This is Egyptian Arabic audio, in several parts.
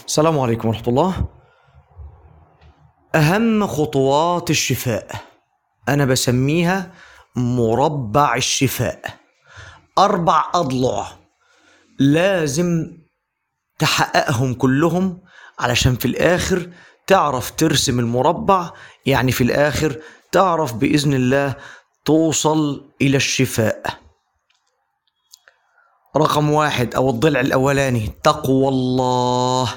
السلام عليكم ورحمة الله أهم خطوات الشفاء أنا بسميها مربع الشفاء أربع أضلع لازم تحققهم كلهم علشان في الآخر تعرف ترسم المربع يعني في الآخر تعرف بإذن الله توصل إلى الشفاء رقم واحد أو الضلع الأولاني تقوى الله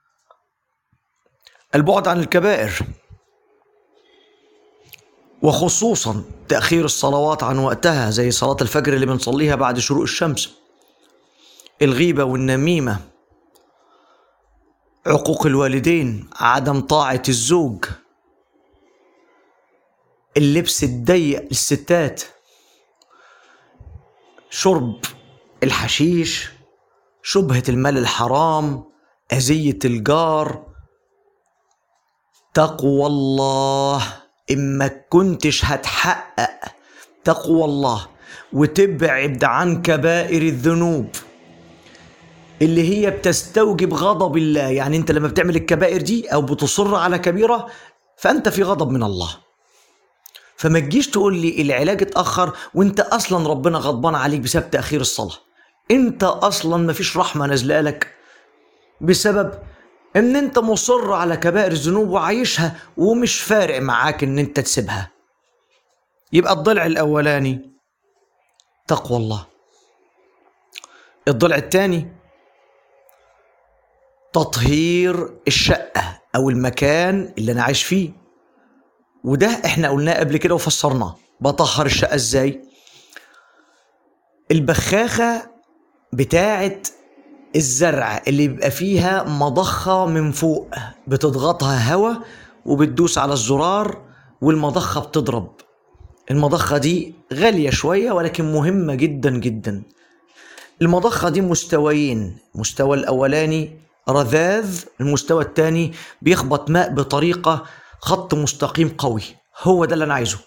البعد عن الكبائر وخصوصا تأخير الصلوات عن وقتها زي صلاة الفجر اللي بنصليها بعد شروق الشمس الغيبة والنميمة عقوق الوالدين عدم طاعة الزوج اللبس الضيق للستات شرب الحشيش شبهة المال الحرام أذية الجار تقوى الله إما كنتش هتحقق تقوى الله وتبعد عن كبائر الذنوب اللي هي بتستوجب غضب الله يعني انت لما بتعمل الكبائر دي او بتصر على كبيرة فانت في غضب من الله فما تجيش تقول لي العلاج اتأخر وانت اصلا ربنا غضبان عليك بسبب تأخير الصلاة انت اصلا مفيش رحمة نازله لك بسبب ان انت مصر على كبائر الذنوب وعايشها ومش فارق معاك ان انت تسيبها يبقى الضلع الاولاني تقوى الله الضلع الثاني تطهير الشقة أو المكان اللي أنا عايش فيه وده إحنا قلناه قبل كده وفسرناه بطهر الشقة إزاي البخاخة بتاعة الزرع اللي بيبقى فيها مضخة من فوق بتضغطها هوا وبتدوس على الزرار والمضخة بتضرب المضخة دي غالية شوية ولكن مهمة جدا جدا المضخة دي مستويين المستوى الأولاني رذاذ المستوى الثاني بيخبط ماء بطريقة خط مستقيم قوي هو ده اللي أنا عايزه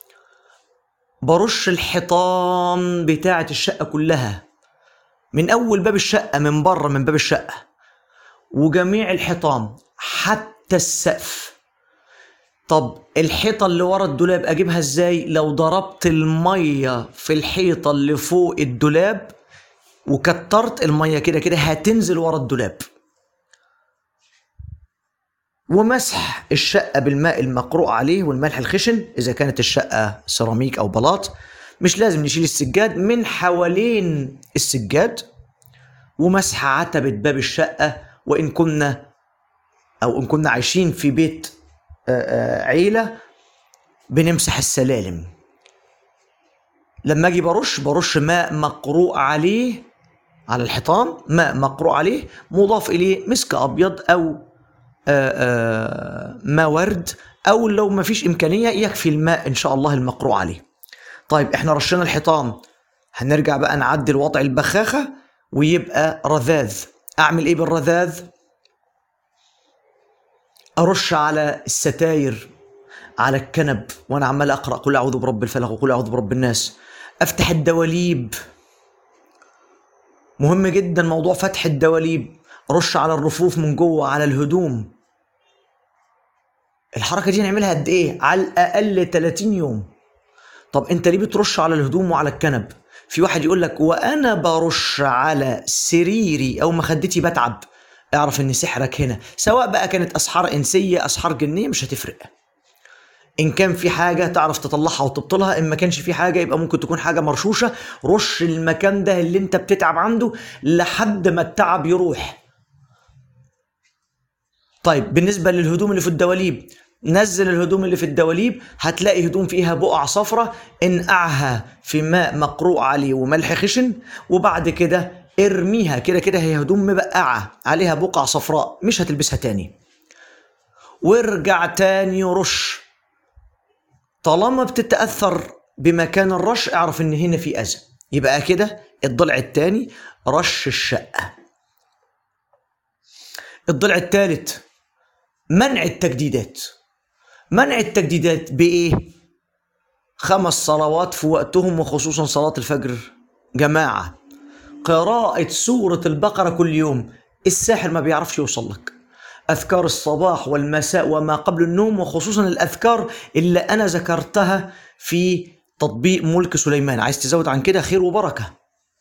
برش الحيطان بتاعة الشقة كلها من أول باب الشقة من بره من باب الشقة وجميع الحيطان حتى السقف طب الحيطة اللي ورا الدولاب أجيبها إزاي لو ضربت المية في الحيطة اللي فوق الدولاب وكترت المية كده كده هتنزل ورا الدولاب ومسح الشقة بالماء المقروء عليه والملح الخشن إذا كانت الشقة سيراميك أو بلاط مش لازم نشيل السجاد من حوالين السجاد ومسح عتبة باب الشقة وإن كنا أو إن كنا عايشين في بيت آه، آه، عيلة بنمسح السلالم لما أجي برش برش ماء مقروء عليه على الحيطان ماء مقروء عليه مضاف إليه مسك أبيض أو آه، آه، ماء ورد أو لو ما فيش إمكانية يكفي الماء إن شاء الله المقروء عليه طيب احنا رشينا الحيطان هنرجع بقى نعدل وضع البخاخة ويبقى رذاذ اعمل ايه بالرذاذ ارش على الستاير على الكنب وانا عمال اقرا قل اعوذ برب الفلق وقل اعوذ برب الناس افتح الدواليب مهم جدا موضوع فتح الدواليب رش على الرفوف من جوه على الهدوم الحركه دي نعملها قد ايه على الاقل 30 يوم طب انت ليه بترش على الهدوم وعلى الكنب في واحد يقول لك وانا برش على سريري او مخدتي بتعب اعرف ان سحرك هنا سواء بقى كانت اسحار انسيه اسحار جنيه مش هتفرق ان كان في حاجه تعرف تطلعها وتبطلها ان ما كانش في حاجه يبقى ممكن تكون حاجه مرشوشه رش المكان ده اللي انت بتتعب عنده لحد ما التعب يروح طيب بالنسبه للهدوم اللي في الدواليب نزل الهدوم اللي في الدواليب هتلاقي هدوم فيها بقع صفرة انقعها في ماء مقروء عليه وملح خشن وبعد كده ارميها كده كده هي هدوم مبقعة عليها بقع صفراء مش هتلبسها تاني وارجع تاني رش طالما بتتأثر بمكان الرش اعرف ان هنا في اذى يبقى كده الضلع التاني رش الشقة الضلع الثالث منع التجديدات منع التجديدات بايه خمس صلوات في وقتهم وخصوصا صلاة الفجر جماعة قراءة سورة البقرة كل يوم الساحر ما بيعرفش يوصل لك أذكار الصباح والمساء وما قبل النوم وخصوصا الأذكار اللي أنا ذكرتها في تطبيق ملك سليمان عايز تزود عن كده خير وبركة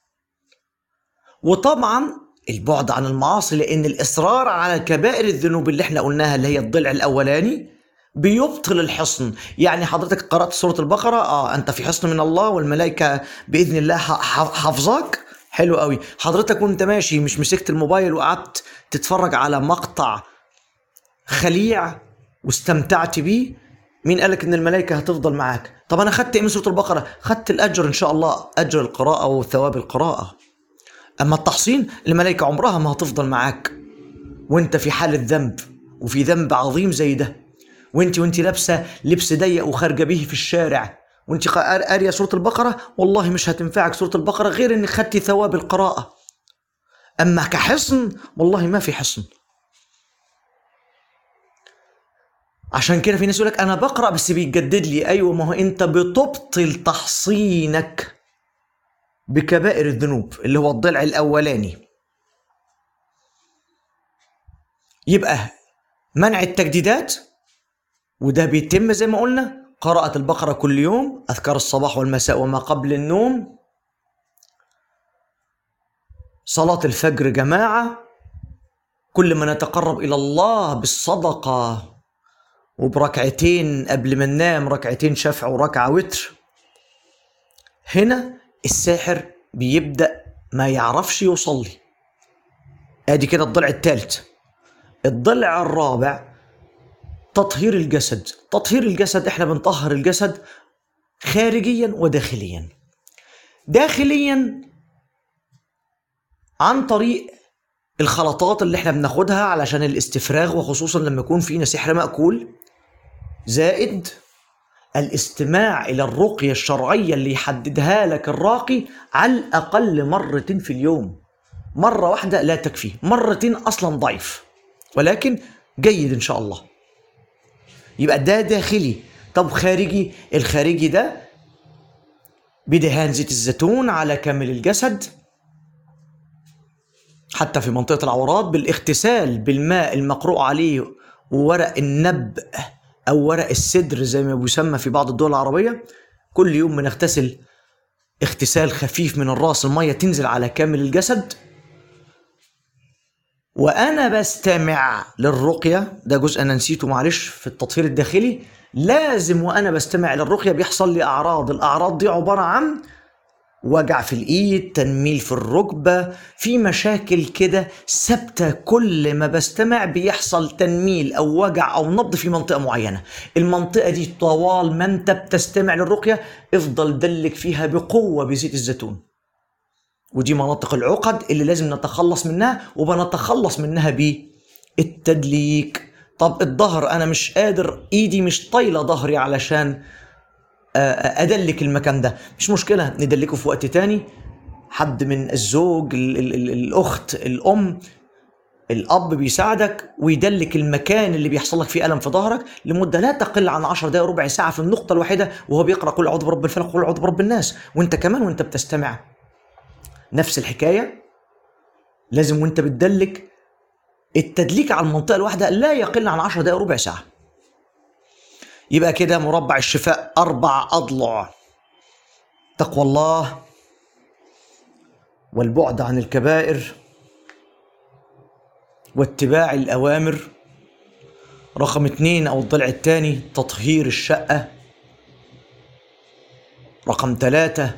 وطبعا البعد عن المعاصي لأن الإصرار على كبائر الذنوب اللي احنا قلناها اللي هي الضلع الأولاني بيبطل الحصن يعني حضرتك قرأت سورة البقرة اه انت في حصن من الله والملائكة بإذن الله حافظاك حلو قوي حضرتك وانت ماشي مش مسكت الموبايل وقعدت تتفرج على مقطع خليع واستمتعت بيه مين قالك ان الملائكه هتفضل معاك طب انا خدت ايه من سوره البقره خدت الاجر ان شاء الله اجر القراءه وثواب القراءه اما التحصين الملائكه عمرها ما هتفضل معاك وانت في حاله ذنب وفي ذنب عظيم زي ده وانت وانت لابسه لبس ضيق وخارجه به في الشارع وانت قاريه سوره البقره والله مش هتنفعك سوره البقره غير انك خدتي ثواب القراءه اما كحصن والله ما في حصن عشان كده في ناس يقول لك انا بقرا بس بيجدد لي ايوه ما هو انت بتبطل تحصينك بكبائر الذنوب اللي هو الضلع الاولاني يبقى منع التجديدات وده بيتم زي ما قلنا قراءة البقرة كل يوم أذكار الصباح والمساء وما قبل النوم صلاة الفجر جماعة كل ما نتقرب إلى الله بالصدقة وبركعتين قبل ما ننام ركعتين شفع وركعة وتر هنا الساحر بيبدأ ما يعرفش يصلي ادي كده الضلع الثالث الضلع الرابع تطهير الجسد تطهير الجسد احنا بنطهر الجسد خارجيا وداخليا داخليا عن طريق الخلطات اللي احنا بناخدها علشان الاستفراغ وخصوصا لما يكون فينا سحر مأكول زائد الاستماع إلى الرقية الشرعية اللي يحددها لك الراقي على الأقل مرتين في اليوم مرة واحدة لا تكفي مرتين أصلا ضعيف ولكن جيد إن شاء الله يبقى ده داخلي طب خارجي الخارجي ده بدهان زيت الزيتون على كامل الجسد حتى في منطقة العورات بالاغتسال بالماء المقروء عليه وورق النب أو ورق السدر زي ما بيسمى في بعض الدول العربية كل يوم بنغتسل اغتسال خفيف من الراس المية تنزل على كامل الجسد وأنا بستمع للرقية ده جزء أنا نسيته معلش في التطهير الداخلي لازم وأنا بستمع للرقية بيحصل لي أعراض الأعراض دي عبارة عن وجع في الايد تنميل في الركبه في مشاكل كده ثابته كل ما بستمع بيحصل تنميل او وجع او نبض في منطقه معينه المنطقه دي طوال ما انت بتستمع للرقيه افضل دلك فيها بقوه بزيت الزيتون ودي مناطق العقد اللي لازم نتخلص منها وبنتخلص منها بالتدليك طب الظهر انا مش قادر ايدي مش طايله ظهري علشان ادلك المكان ده مش مشكله ندلكه في وقت تاني حد من الزوج ال ال ال الاخت الام الاب بيساعدك ويدلك المكان اللي بيحصل لك فيه الم في ظهرك لمده لا تقل عن 10 دقائق ربع ساعه في النقطه الواحده وهو بيقرا قل اعوذ برب الفلق قل اعوذ برب الناس وانت كمان وانت بتستمع نفس الحكايه لازم وانت بتدلك التدليك على المنطقه الواحده لا يقل عن 10 دقائق ربع ساعه يبقى كده مربع الشفاء أربع أضلع تقوى الله والبعد عن الكبائر واتباع الأوامر رقم اتنين أو الضلع الثاني تطهير الشقة رقم ثلاثة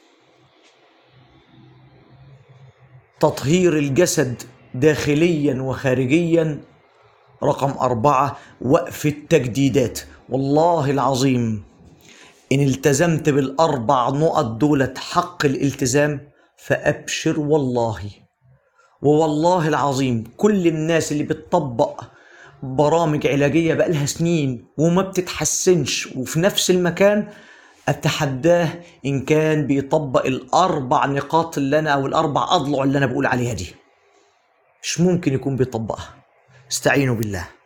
تطهير الجسد داخليا وخارجيا رقم أربعة وقف التجديدات والله العظيم إن التزمت بالأربع نقط دولة حق الالتزام فأبشر والله ووالله العظيم كل الناس اللي بتطبق برامج علاجية بقالها سنين وما بتتحسنش وفي نفس المكان أتحداه إن كان بيطبق الأربع نقاط اللي أنا أو الأربع أضلع اللي أنا بقول عليها دي مش ممكن يكون بيطبقها استعينوا بالله